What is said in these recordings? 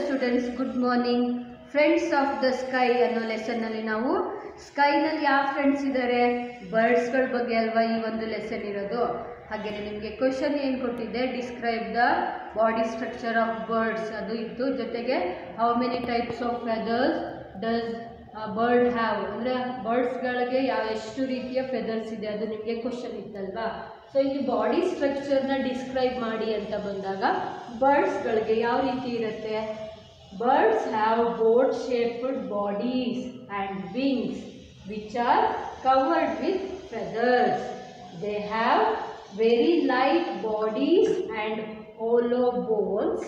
Students good morning friends of the sky ಅನ್ನೋ ಲೆಸನ್ನಲ್ಲಿ ನಾವು ಸ್ಕೈನಲ್ಲಿ ಯಾವ ಫ್ರೆಂಡ್ಸ್ ಇದ್ದಾರೆ ಬರ್ಡ್ಸ್ಗಳ ಬಗ್ಗೆ ಅಲ್ವಾ ಈ ಒಂದು ಲೆಸನ್ ಇರೋದು ಹಾಗೆ ನಿಮಗೆ ಕ್ವಶನ್ ಏನು ಕೊಟ್ಟಿದ್ದೆ describe the body structure of birds ಅದು ಇತ್ತು ಜೊತೆಗೆ how many types of feathers does bird have ಅಂದರೆ ಬರ್ಡ್ಸ್ಗಳಿಗೆ ಯಾವ ಎಷ್ಟು ರೀತಿಯ ಫೆದರ್ಸ್ ಇದೆ ಅದು ನಿಮಗೆ ಕ್ವಶನ್ ಇತ್ತಲ್ವಾ ಸೊ ಇಲ್ಲಿ ಬಾಡಿ ಸ್ಟ್ರಕ್ಚರ್ನ ಡಿಸ್ಕ್ರೈಬ್ ಮಾಡಿ ಅಂತ ಬಂದಾಗ ಬರ್ಡ್ಸ್ಗಳಿಗೆ ಯಾವ ರೀತಿ ಇರುತ್ತೆ birds have boat shaped bodies and wings which are covered with feathers they have very light bodies and hollow bones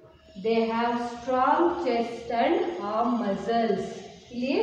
they have strong chest and arm muscles ಇಲ್ಲಿ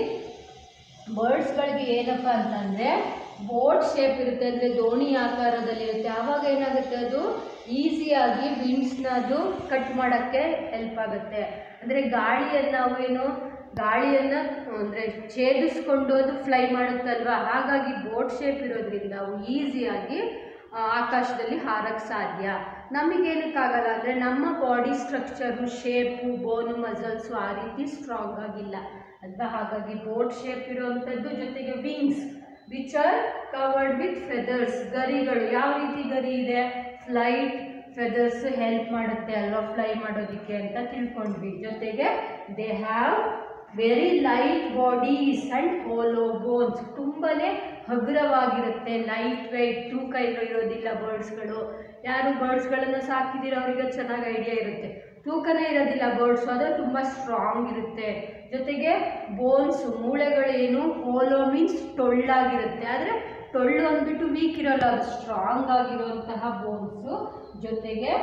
ಬರ್ಡ್ಸ್ಗಳಿಗೆ ಏನಪ್ಪ ಅಂತಂದರೆ ಬೋಟ್ ಶೇಪ್ ಇರುತ್ತೆ ಅಂದರೆ ದೋಣಿ ಆಕಾರದಲ್ಲಿರುತ್ತೆ ಆವಾಗ ಏನಾಗುತ್ತೆ ಅದು ಈಸಿಯಾಗಿ ವಿಂಡ್ಸ್ನ ಅದು ಕಟ್ ಮಾಡೋಕ್ಕೆ ಹೆಲ್ಪ್ ಆಗುತ್ತೆ ಅಂದರೆ ಗಾಳಿಯನ್ನು ನಾವು ಏನು ಗಾಳಿಯನ್ನು ಅಂದರೆ ಛೇದಿಸ್ಕೊಂಡು ಅದು ಫ್ಲೈ ಮಾಡುತ್ತಲ್ವ ಹಾಗಾಗಿ ಬೋಟ್ ಶೇಪ್ ಇರೋದ್ರಿಂದ ಅವು ಈಸಿಯಾಗಿ ಆಕಾಶದಲ್ಲಿ ಹಾರಕ್ಕೆ ಸಾಧ್ಯ ನಮಗೇನಕ್ಕಾಗಲ್ಲ ಅಂದರೆ ನಮ್ಮ body structure shape bone muscles ಆ ರೀತಿ ಸ್ಟ್ರಾಂಗ್ ಆಗಿಲ್ಲ ಅಲ್ವಾ ಹಾಗಾಗಿ ಬೋಟ್ ಶೇಪ್ ಇರುವಂಥದ್ದು ಜೊತೆಗೆ wings which are covered with feathers ಗರಿಗಳು ಯಾವ ರೀತಿ ಗರಿ ಇದೆ ಫ್ಲೈಟ್ ಫೆದರ್ಸ್ ಹೆಲ್ಪ್ ಮಾಡುತ್ತೆ ಅಲ್ವಾ ಫ್ಲೈ ಮಾಡೋದಕ್ಕೆ ಅಂತ ತಿಳ್ಕೊಂಡ್ವಿ ಜೊತೆಗೆ they have very light bodies and hollow bones ತುಂಬನೇ ಹಗುರವಾಗಿರುತ್ತೆ ಲೈಟ್ ವೆಯ್ಟ್ ತೂಕ ಇರೋ ಇರೋದಿಲ್ಲ ಬರ್ಡ್ಸ್ಗಳು ಯಾರು ಬರ್ಡ್ಸ್ಗಳನ್ನು ಸಾಕಿದ್ದೀರೋ ಅವರಿಗೆ ಚೆನ್ನಾಗಿ ಐಡಿಯಾ ಇರುತ್ತೆ ತೂಕನೇ ಇರೋದಿಲ್ಲ ಬರ್ಡ್ಸು ಅದು ತುಂಬ ಸ್ಟ್ರಾಂಗ್ ಇರುತ್ತೆ ಜೊತೆಗೆ ಬೋನ್ಸ್ ಮೂಳೆಗಳೇನು ಹೋಲೋ ಮೀನ್ಸ್ ಟೊಳ್ಳಾಗಿರುತ್ತೆ ಆದರೆ ಟೊಳ್ಳು ಅಂದ್ಬಿಟ್ಟು ವೀಕ್ ಇರೋಲ್ಲ ಅದು ಸ್ಟ್ರಾಂಗ್ ಆಗಿರುವಂತಹ ಬೋನ್ಸು ಜೊತೆಗೆ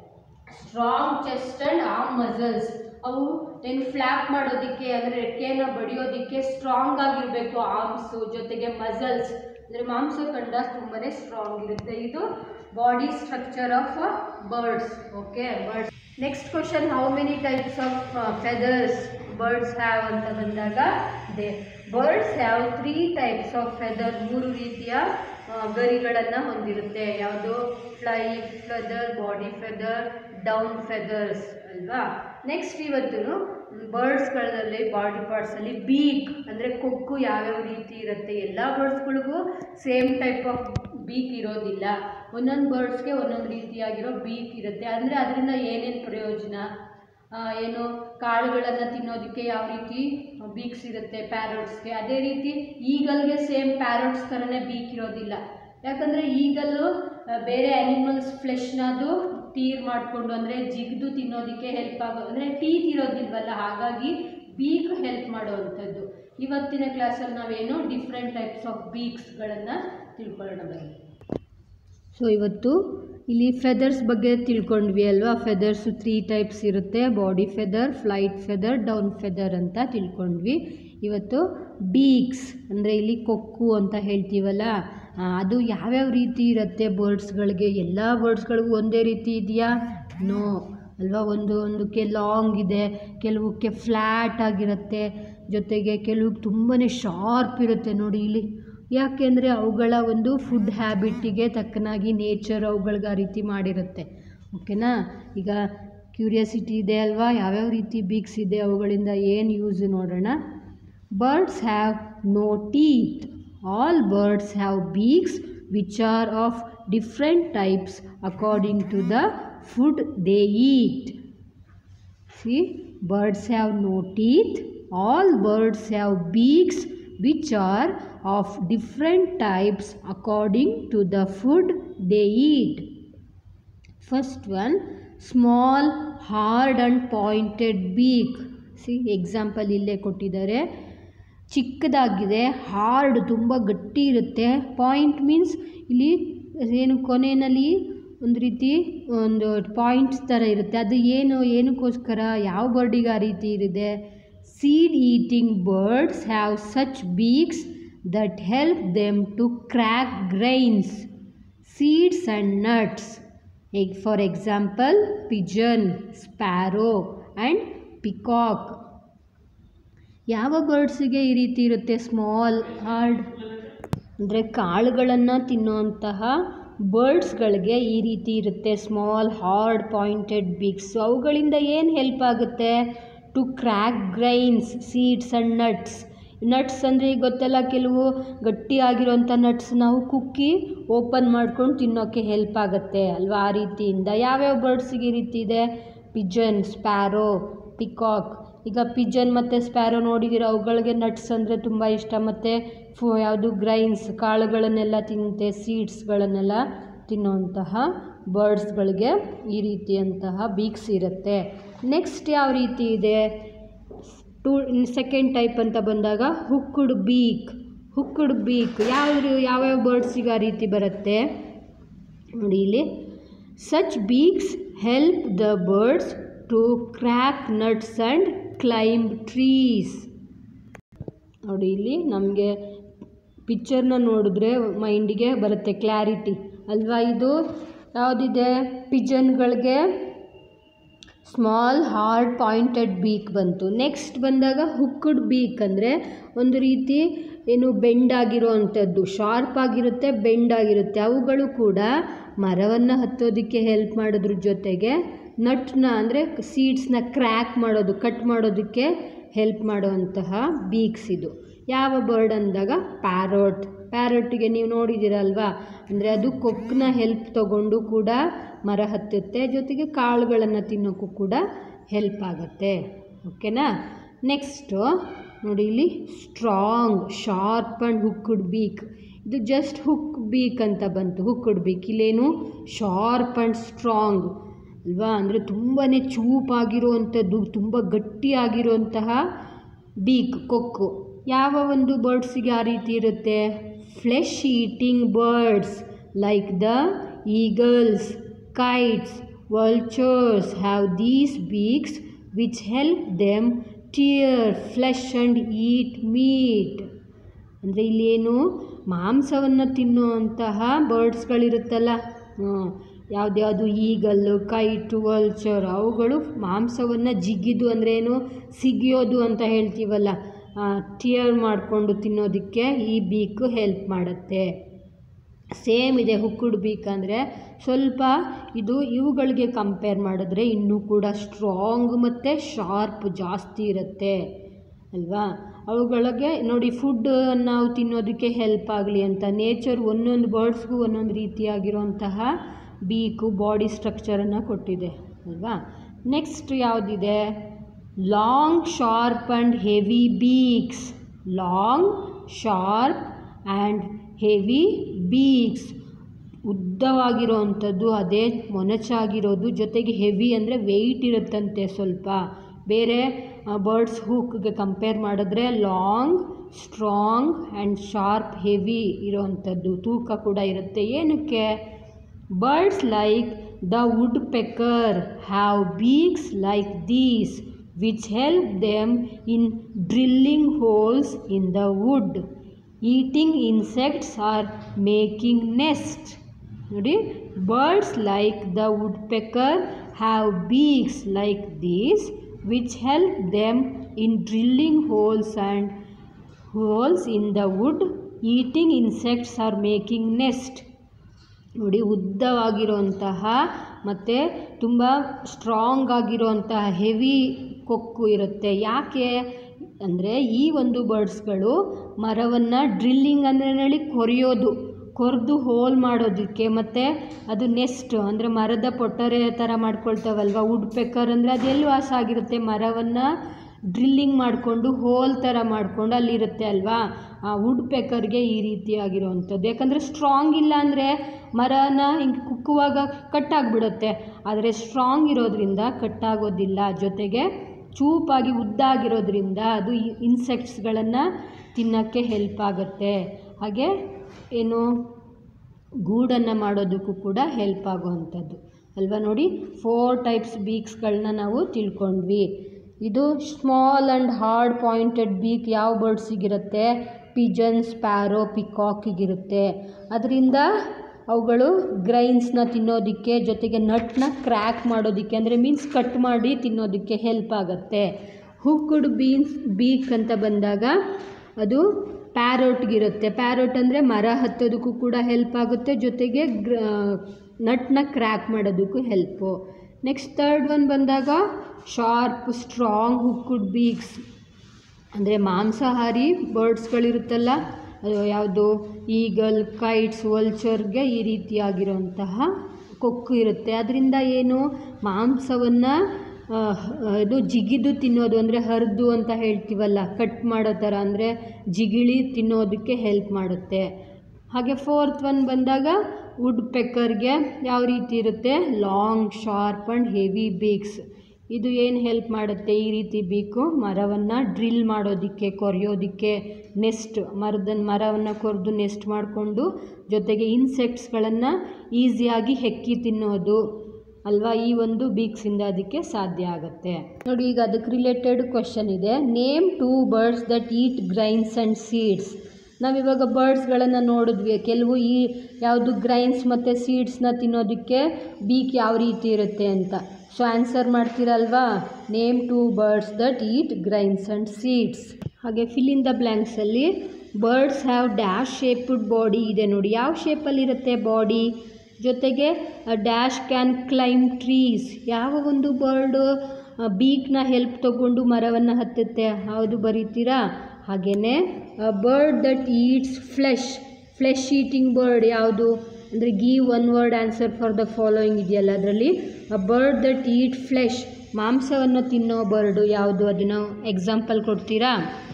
strong chest and arm muscles ಅವು ಏನು ಫ್ಲ್ಯಾಪ್ ಮಾಡೋದಕ್ಕೆ ಅಂದರೆ ರೆಕ್ಕೆಯನ್ನು ಬಡಿಯೋದಕ್ಕೆ ಸ್ಟ್ರಾಂಗ್ ಆಗಿರಬೇಕು ಆರ್ಮ್ಸು ಜೊತೆಗೆ ಮಸಲ್ಸ್ ಅಂದರೆ ಮಾಂಸಖಂಡ ತುಂಬಾ ಸ್ಟ್ರಾಂಗ್ ಇರುತ್ತೆ ಇದು body structure of birds okay birds next question how many types of feathers birds have ಅಂತ ಬಂದಾಗ they birds have three types of feather ಮೂರು ರೀತಿಯ ಗರಿಗಳನ್ನು ಹೊಂದಿರುತ್ತೆ ಯಾವುದು fly feather body feather down feathers ಅಲ್ವಾ ನೆಕ್ಸ್ಟ್ ಇವತ್ತು ಬರ್ಡ್ಸ್ಗಳಲ್ಲಿ ಬಾಡಿ ಪಾರ್ಟ್ಸಲ್ಲಿ ಬೀಕ್ ಅಂದರೆ ಕೊಕ್ಕು ಯಾವ್ಯಾವ ರೀತಿ ಇರುತ್ತೆ ಎಲ್ಲ ಬರ್ಡ್ಸ್ಗಳಿಗೂ ಸೇಮ್ ಟೈಪ್ ಆಫ್ ಬೀಕ್ ಇರೋದಿಲ್ಲ ಒಂದೊಂದು ಬರ್ಡ್ಸ್ಗೆ ಒಂದೊಂದು ರೀತಿಯಾಗಿರೋ ಬೀಕ್ ಇರುತ್ತೆ ಅಂದರೆ ಅದರಿಂದ ಏನೇನು ಪ್ರಯೋಜನ ಏನು ಕಾಳುಗಳನ್ನು ತಿನ್ನೋದಕ್ಕೆ ಯಾವ ರೀತಿ ಬೀಕ್ಸ್ ಇರುತ್ತೆ ಪ್ಯಾರೋಟ್ಸ್ಗೆ ಅದೇ ರೀತಿ ಈಗಲ್ಗೆ ಸೇಮ್ ಪ್ಯಾರೋಟ್ಸ್ ಥರನೇ ಬೀಕ್ ಇರೋದಿಲ್ಲ ಯಾಕಂದರೆ ಈಗಲ್ಲು ಬೇರೆ ಆ್ಯನಿಮಲ್ಸ್ ಫ್ಲೆಶ್ನ ಅದು ಟೀರ್ ಮಾಡಿಕೊಂಡು ಅಂದರೆ ಜಿಗಿದು ತಿನ್ನೋದಕ್ಕೆ ಹೆಲ್ಪ್ ಆಗೋ ಅಂದರೆ ಟೀತ್ ಇರೋದಿಲ್ವಲ್ಲ ಹಾಗಾಗಿ ಬೀಕ್ ಹೆಲ್ಪ್ ಮಾಡುವಂಥದ್ದು ಇವತ್ತಿನ ಕ್ಲಾಸಲ್ಲಿ ನಾವೇನು ಡಿಫ್ರೆಂಟ್ ಟೈಪ್ಸ್ ಆಫ್ ಬೀಕ್ಸ್ಗಳನ್ನು ತಿಳ್ಕೊಳ್ಳೋಣ ಬನ್ನಿ ಸೊ ಇವತ್ತು ಇಲ್ಲಿ ಫೆದರ್ಸ್ ಬಗ್ಗೆ ತಿಳ್ಕೊಂಡ್ವಿ ಅಲ್ವಾ ಫೆದರ್ಸು ತ್ರೀ ಟೈಪ್ಸ್ ಇರುತ್ತೆ body feather flight feather down feather ಅಂತ ತಿಳ್ಕೊಂಡ್ವಿ ಇವತ್ತು ಬೀಕ್ಸ್ ಅಂದರೆ ಇಲ್ಲಿ ಕೊಕ್ಕು ಅಂತ ಹೇಳ್ತೀವಲ್ಲ ಅದು ಯಾವ್ಯಾವ ರೀತಿ ಇರುತ್ತೆ ಬರ್ಡ್ಸ್ಗಳಿಗೆ ಎಲ್ಲ ಬರ್ಡ್ಸ್ಗಳಿಗೂ ಒಂದೇ ರೀತಿ ಇದೆಯಾ ನೋ ಅಲ್ವಾ ಒಂದು ಒಂದಕ್ಕೆ ಲಾಂಗ್ ಇದೆ ಕೆಲವಕ್ಕೆ ಫ್ಲ್ಯಾಟ್ ಆಗಿರುತ್ತೆ ಜೊತೆಗೆ ಕೆಲವು ತುಂಬಾ ಶಾರ್ಪ್ ಇರುತ್ತೆ ನೋಡಿ ಇಲ್ಲಿ ಯಾಕೆಂದರೆ ಅವುಗಳ ಒಂದು ಫುಡ್ ಹ್ಯಾಬಿಟ್ಟಿಗೆ ತಕ್ಕನಾಗಿ ನೇಚರ್ ಅವುಗಳಿಗೆ ಆ ರೀತಿ ಮಾಡಿರುತ್ತೆ ಓಕೆನಾ ಈಗ ಕ್ಯೂರಿಯಾಸಿಟಿ ಇದೆ ಅಲ್ವಾ ಯಾವ್ಯಾವ ರೀತಿ ಬೀಕ್ಸ್ ಇದೆ ಅವುಗಳಿಂದ ಏನು ಯೂಸ್ ನೋಡೋಣ birds have no teeth all birds have beaks which are of different types according to the food they eat see birds have no teeth all birds have beaks which are of different types according to the food they eat. First one, small, hard and pointed beak. See example ಇಲ್ಲೇ ಕೊಟ್ಟಿದ್ದಾರೆ ಚಿಕ್ಕದಾಗಿದೆ hard ತುಂಬ ಗಟ್ಟಿ ಇರುತ್ತೆ point means ಇಲ್ಲಿ ಏನು ಕೊನೆಯಲ್ಲಿ ಒಂದು ರೀತಿ ಒಂದು ಪಾಯಿಂಟ್ಸ್ ಥರ ಇರುತ್ತೆ ಅದು ಏನು ಏನಕ್ಕೋಸ್ಕರ ಯಾವ ಬರ್ಡಿಗೆ ಆ ರೀತಿ ಇದೆ Seed eating birds have such beaks that help them to crack grains, seeds, and nuts. For example, pigeon, sparrow, and peacock. ಯಾವ ಬರ್ಡ್ಸಿಗೆ ಈ ರೀತಿ ಇರುತ್ತೆ ಸ್ಮಾಲ್ ಹಾರ್ಡ್ ಅಂದರೆ ಕಾಳುಗಳನ್ನು ತಿನ್ನುವಂತಹ ಬರ್ಡ್ಸ್ಗಳಿಗೆ ಈ ರೀತಿ ಇರುತ್ತೆ ಸ್ಮಾಲ್ ಹಾರ್ಡ್ ಪಾಯಿಂಟೆಡ್ ಬಿಗ್ಸ್ ಅವುಗಳಿಂದ ಏನು ಹೆಲ್ಪ್ ಆಗುತ್ತೆ to crack grains seeds and nuts nuts ಅಂದರೆ ಈಗ ಗೊತ್ತಲ್ಲ ಕೆಲವು ಗಟ್ಟಿಯಾಗಿರೋಂಥ ನಟ್ಸ್ ನಾವು ಕುಕ್ಕಿ ಓಪನ್ ಮಾಡ್ಕೊಂಡು ತಿನ್ನೋಕ್ಕೆ ಹೆಲ್ಪ್ ಆಗುತ್ತೆ ಅಲ್ವಾ ಆ ರೀತಿಯಿಂದ ಯಾವ್ಯಾವ ಬರ್ಡ್ಸಿಗೆ ಈ ರೀತಿ ಇದೆ ಪಿಜನ್ ಸ್ಪ್ಯಾರೋ ಪಿಕಾಕ್ ಈಗ ಪಿಜನ್ ಮತ್ತು ಸ್ಪ್ಯಾರೋ ನೋಡಿದಿರ ಅವುಗಳಿಗೆ ನಟ್ಸ್ ಅಂದರೆ ತುಂಬ ಇಷ್ಟ ಮತ್ತು ಫು ಯಾವುದು ಗ್ರೈನ್ಸ್ ಕಾಳುಗಳನ್ನೆಲ್ಲ ತಿನ್ನುತ್ತೆ ಸೀಡ್ಸ್ಗಳನ್ನೆಲ್ಲ ತಿನ್ನುವಂತಹ ಬರ್ಡ್ಸ್ಗಳಿಗೆ ಈ ರೀತಿಯಂತಹ ಬೀಕ್ಸ್ ಇರುತ್ತೆ ನೆಕ್ಸ್ಟ್ ಯಾವ ರೀತಿ ಇದೆ ಟೂ ಸೆಕೆಂಡ್ ಟೈಪ್ ಅಂತ ಬಂದಾಗ ಹುಕ್ಕುಡ್ ಬೀಕ್ ಹುಕ್ಕುಡ್ ಬೀಕ್ ಯಾವ ಯಾವ್ಯಾವ ಬರ್ಡ್ಸಿಗೆ ಆ ರೀತಿ ಬರುತ್ತೆ ನೋಡಿ ಇಲ್ಲಿ such beaks help the birds to crack nuts and climb trees ನೋಡಿ ಇಲ್ಲಿ ನಮಗೆ ಪಿಕ್ಚರ್ನ ನೋಡಿದ್ರೆ ಮೈಂಡಿಗೆ ಬರುತ್ತೆ ಕ್ಲಾರಿಟಿ ಅಲ್ವಾ ಇದು ಯಾವುದಿದೆ ಪಿಜನ್ಗಳಿಗೆ ಸ್ಮಾಲ್ ಹಾರ್ಡ್ ಪಾಯಿಂಟೆಡ್ ಬೀಕ್ ಬಂತು ನೆಕ್ಸ್ಟ್ ಬಂದಾಗ ಹುಕ್ಕುಡ್ ಬೀಕ್ ಅಂದರೆ ಒಂದು ರೀತಿ ಏನು ಬೆಂಡ್ ಆಗಿರೋ ಅಂಥದ್ದು ಶಾರ್ಪ್ ಆಗಿರುತ್ತೆ ಬೆಂಡ್ ಆಗಿರುತ್ತೆ ಅವುಗಳು ಕೂಡ ಮರವನ್ನು ಹತ್ತೋದಕ್ಕೆ ಹೆಲ್ಪ್ ಮಾಡೋದ್ರ ಜೊತೆಗೆ ನಟ್ನ ಅಂದರೆ ಸೀಡ್ಸ್ನ ಕ್ರ್ಯಾಕ್ ಮಾಡೋದು ಕಟ್ ಮಾಡೋದಕ್ಕೆ ಹೆಲ್ಪ್ ಮಾಡುವಂತಹ ಬೀಕ್ಸ್ ಇದು ಯಾವ ಬರ್ಡ್ ಅಂದಾಗ ಪ್ಯಾರೋಟ್ ಪ್ಯಾರೋಟಿಗೆ ನೀವು ನೋಡಿದ್ದೀರಲ್ವಾ ಅಂದರೆ ಅದು ಕೊಕ್ಕನ್ನ ಹೆಲ್ಪ್ ತಗೊಂಡು ಕೂಡ ಮರ ಹತ್ತುತ್ತೆ ಜೊತೆಗೆ ಕಾಳುಗಳನ್ನು ತಿನ್ನೋಕ್ಕೂ ಕೂಡ ಹೆಲ್ಪ್ ಆಗುತ್ತೆ ಓಕೆನಾ ನೆಕ್ಸ್ಟು ನೋಡಿ ಇಲ್ಲಿ strong sharp and hooked beak ಇದು ಜಸ್ಟ್ ಹುಕ್ ಬೀಕ್ ಅಂತ ಬಂತು ಹುಕ್ಕುಡ್ ಬೀಕ್ ಇಲ್ಲೇನು ಶಾರ್ಪ್ ಆ್ಯಂಡ್ ಸ್ಟ್ರಾಂಗ್ ಅಲ್ವಾ ಅಂದರೆ ತುಂಬಾ ಚೂಪಾಗಿರುವಂಥದ್ದು ತುಂಬ ಗಟ್ಟಿಯಾಗಿರುವಂತಹ ಬೀಕ್ ಕೊಕ್ಕು ಯಾವ ಒಂದು ಬರ್ಡ್ಸಿಗೆ ಆ ರೀತಿ ಇರುತ್ತೆ flesh eating birds like the eagles kites vultures have these beaks which help them tear flesh and eat meat ಅಂದರೆ ಇಲ್ಲೇನು ಮಾಂಸವನ್ನು ತಿನ್ನುವಂತಹ ಬರ್ಡ್ಸ್ಗಳಿರುತ್ತಲ್ಲ ಯಾವುದ್ಯಾವುದು ಈಗಲ್ಲು ಕೈಟು ವಲ್ಚರ್ ಅವುಗಳು ಮಾಂಸವನ್ನು ಜಿಗಿದು ಅಂದರೆ ಏನು ಸಿಗಿಯೋದು ಅಂತ ಹೇಳ್ತೀವಲ್ಲ ಟಿಯರ್ ಮಾಡಿಕೊಂಡು ತಿನ್ನೋದಕ್ಕೆ ಈ ಬೀಕು ಹೆಲ್ಪ್ ಮಾಡುತ್ತೆ ಸೇಮ್ ಇದೆ ಹುಕ್ಕುಡ್ ಬೀಕ್ ಅಂದರೆ ಸ್ವಲ್ಪ ಇದು ಇವುಗಳಿಗೆ ಕಂಪೇರ್ ಮಾಡಿದ್ರೆ ಇನ್ನೂ ಕೂಡ ಸ್ಟ್ರಾಂಗ್ ಮತ್ತು ಶಾರ್ಪ್ ಜಾಸ್ತಿ ಇರುತ್ತೆ ಅಲ್ವಾ ಅವುಗಳಿಗೆ ನೋಡಿ ಫುಡ್ ನಾವು ತಿನ್ನೋದಕ್ಕೆ ಹೆಲ್ಪ್ ಆಗಲಿ ಅಂತ ನೇಚರ್ ಒಂದೊಂದು ಬರ್ಡ್ಸ್ಗೂ ಒಂದೊಂದು ರೀತಿಯಾಗಿರುವಂತಹ ಬೀಕು ಬಾಡಿ ಸ್ಟ್ರಕ್ಚರನ್ನು ಕೊಟ್ಟಿದೆ ಅಲ್ವಾ ನೆಕ್ಸ್ಟ್ ಯಾವುದಿದೆ long sharp and heavy beaks long sharp and heavy beaks ಉದ್ದವಾಗಿರೋವಂಥದ್ದು ಅದೇ ಮೊನಚಾಗಿರೋದು ಜೊತೆಗೆ ಹೆವಿ ಅಂದರೆ ವೆಯ್ಟ್ ಇರುತ್ತಂತೆ ಸ್ವಲ್ಪ ಬೇರೆ ಬರ್ಡ್ಸ್ ಹೂಕ್ಗೆ ಕಂಪೇರ್ ಮಾಡಿದ್ರೆ long strong and sharp heavy ಇರೋವಂಥದ್ದು ತೂಕ ಕೂಡ ಇರುತ್ತೆ ಏನಕ್ಕೆ birds like the woodpecker have beaks like these which help them in drilling holes in the wood eating insects or making nest ನೋಡಿ birds like the woodpecker have beaks like these which help them in drilling holes and holes in the wood eating insects or making nest ನೋಡಿ ಉದ್ದವಾಗಿರುವಂತಹ ಮತ್ತು ತುಂಬ strong ಆಗಿರುವಂತಹ heavy ಕೊಕ್ಕು ಇರುತ್ತೆ ಯಾಕೆ ಅಂದರೆ ಈ ಒಂದು ಬರ್ಡ್ಸ್ಗಳು ಮರವನ್ನು ಡ್ರಿಲ್ಲಿಂಗ್ ಅಂದರೆ ಹೇಳಿ ಕೊರೆಯೋದು ಕೊರೆದು ಹೋಲ್ ಮಾಡೋದಕ್ಕೆ ಮತ್ತು ಅದು ನೆಸ್ಟ್ ಅಂದರೆ ಮರದ ಪೊಟ್ಟರೆ ಥರ ಮಾಡ್ಕೊಳ್ತಾವಲ್ವ ವುಡ್ ಪೆಕ್ಕರ್ ಅಂದರೆ ಅದೆಲ್ಲಿ ವಾಸ ಆಗಿರುತ್ತೆ ಮರವನ್ನು ಡ್ರಿಲ್ಲಿಂಗ್ ಮಾಡಿಕೊಂಡು ಹೋಲ್ ಥರ ಮಾಡಿಕೊಂಡು ಅಲ್ಲಿರುತ್ತೆ ಅಲ್ವಾ ಆ ವುಡ್ ಪೆಕ್ಕರ್ಗೆ ಈ ರೀತಿಯಾಗಿರುವಂಥದ್ದು ಯಾಕಂದರೆ ಸ್ಟ್ರಾಂಗ್ ಇಲ್ಲ ಅಂದರೆ ಮರನ ಹಿಂಗೆ ಕುಕ್ಕುವಾಗ ಕಟ್ಟಾಗಿಬಿಡುತ್ತೆ ಆದರೆ ಸ್ಟ್ರಾಂಗ್ ಇರೋದ್ರಿಂದ ಕಟ್ಟಾಗೋದಿಲ್ಲ ಜೊತೆಗೆ ಚೂಪಾಗಿ ಉದ್ದಾಗಿರೋದ್ರಿಂದ ಅದು ಇನ್ಸೆಕ್ಟ್ಸ್ಗಳನ್ನು ತಿನ್ನೋಕ್ಕೆ ಹೆಲ್ಪ್ ಆಗುತ್ತೆ ಹಾಗೆ ಏನು ಗೂಡನ್ನು ಮಾಡೋದಕ್ಕೂ ಕೂಡ ಹೆಲ್ಪ್ ಆಗುವಂಥದ್ದು ಅಲ್ವಾ ನೋಡಿ ಫೋರ್ ಟೈಪ್ಸ್ ಬೀಕ್ಸ್ಗಳನ್ನ ನಾವು ತಿಳ್ಕೊಂಡ್ವಿ ಇದು small and hard pointed beak ಯಾವ ಬರ್ಡ್ಸಿಗಿರುತ್ತೆ ಪಿಜನ್ ಸ್ಪ್ಯಾರೋ ಪಿಕಾಕಿಗಿರುತ್ತೆ ಅದರಿಂದ ಅವುಗಳು ಗ್ರೈನ್ಸ್ನ ತಿನ್ನೋದಕ್ಕೆ ಜೊತೆಗೆ ನಟ್ನ ಕ್ರ್ಯಾಕ್ ಮಾಡೋದಕ್ಕೆ ಅಂದರೆ ಮೀನ್ಸ್ ಕಟ್ ಮಾಡಿ ತಿನ್ನೋದಕ್ಕೆ ಹೆಲ್ಪ್ ಆಗುತ್ತೆ ಹುಕ್ಕುಡ್ ಬೀನ್ಸ್ ಬೀಕ್ ಅಂತ ಬಂದಾಗ ಅದು ಪ್ಯಾರೋಟ್ಗಿರುತ್ತೆ ಪ್ಯಾರೋಟ್ ಅಂದರೆ ಮರ ಹತ್ತೋದಕ್ಕೂ ಕೂಡ ಹೆಲ್ಪ್ ಆಗುತ್ತೆ ಜೊತೆಗೆ ಗ್ರ ನಟ್ನ ಕ್ರ್ಯಾಕ್ ಮಾಡೋದಕ್ಕೂ ಹೆಲ್ಪು ನೆಕ್ಸ್ಟ್ ತರ್ಡ್ ಒನ್ ಬಂದಾಗ ಶಾರ್ಪ್ ಸ್ಟ್ರಾಂಗ್ ಹುಕ್ಕುಡ್ ಬೀಕ್ಸ್ ಅಂದರೆ ಮಾಂಸಾಹಾರಿ ಬರ್ಡ್ಸ್ಗಳಿರುತ್ತಲ್ಲ ಅದು ಯಾವುದು ಈಗಲ್ ಕೈಟ್ಸ್ ವಲ್ಚರ್ಗೆ ಈ ರೀತಿಯಾಗಿರುವಂತಹ ಕೊಕ್ಕು ಇರುತ್ತೆ ಅದರಿಂದ ಏನು ಮಾಂಸವನ್ನು ಇದು ಜಿಗಿದು ತಿನ್ನೋದು ಅಂದರೆ ಹರಿದು ಅಂತ ಹೇಳ್ತೀವಲ್ಲ ಕಟ್ ಮಾಡೋ ಥರ ಅಂದರೆ ಜಿಗಿಳಿ ತಿನ್ನೋದಕ್ಕೆ ಹೆಲ್ಪ್ ಮಾಡುತ್ತೆ ಹಾಗೆ ಫೋರ್ತ್ ಒನ್ ಬಂದಾಗ ವುಡ್ ಪೆಕ್ಕರ್ಗೆ ಯಾವ ರೀತಿ ಇರುತ್ತೆ long sharp and heavy beaks ಇದು ಏನು ಹೆಲ್ಪ್ ಮಾಡುತ್ತೆ ಈ ರೀತಿ ಬೀಕು ಮರವನ್ನು ಡ್ರಿಲ್ ಮಾಡೋದಕ್ಕೆ ಕೊರೆಯೋದಕ್ಕೆ ನೆಸ್ಟ್ ಮರದ ಮರವನ್ನು ಕೊರೆದು ನೆಸ್ಟ್ ಮಾಡಿಕೊಂಡು ಜೊತೆಗೆ ಇನ್ಸೆಕ್ಟ್ಸ್ಗಳನ್ನು ಈಸಿಯಾಗಿ ಹೆಕ್ಕಿ ತಿನ್ನೋದು ಅಲ್ವಾ ಈ ಒಂದು ಬೀಕ್ಸಿಂದ ಅದಕ್ಕೆ ಸಾಧ್ಯ ಆಗುತ್ತೆ ನೋಡಿ ಈಗ ಅದಕ್ಕೆ ರಿಲೇಟೆಡ್ ಕ್ವಶನ್ ಇದೆ name two birds that eat grains and seeds ನಾವಿವಾಗ ಬರ್ಡ್ಸ್ಗಳನ್ನು ನೋಡಿದ್ವಿ ಕೆಲವು ಈ ಯಾವುದು ಗ್ರೈನ್ಸ್ ಮತ್ತು ಸೀಡ್ಸ್ನ ತಿನ್ನೋದಕ್ಕೆ ಬೀಕ್ ಯಾವ ರೀತಿ ಇರುತ್ತೆ ಅಂತ ಸೊ ಆನ್ಸರ್ ಮಾಡ್ತೀರಲ್ವಾ name two birds that eat grains and seeds ಹಾಗೆ ಫಿಲ್ ಇನ್ ದ ಬ್ಲ್ಯಾಂಕ್ಸಲ್ಲಿ birds have dash shaped body ಇದೆ ನೋಡಿ ಯಾವ ಶೇಪಲ್ಲಿರುತ್ತೆ ಬಾಡಿ ಜೊತೆಗೆ ಡ್ಯಾಶ್ ಕ್ಯಾನ್ ಕ್ಲೈಮ್ ಟ್ರೀಸ್ ಯಾವ ಒಂದು ಬರ್ಡು ಬೀಕ್ನ ಹೆಲ್ಪ್ ತಗೊಂಡು ಮರವನ್ನು ಹತ್ತುತ್ತೆ ಯಾವುದು ಬರೀತೀರಾ ಹಾಗೆಯೇ bird that eats flesh flesh eating bird ಯಾವುದು ಅಂದರೆ give one word answer for the following ಇದೆಯಲ್ಲ ಅದರಲ್ಲಿ ಬರ್ಡ್ ದಟ್ ಈಟ್ ಫ್ಲೆಶ್ ಮಾಂಸವನ್ನು ತಿನ್ನೋ ಬರ್ಡು ಯಾವುದು ಅದನ್ನು ಎಕ್ಸಾಂಪಲ್ ಕೊಡ್ತೀರಾ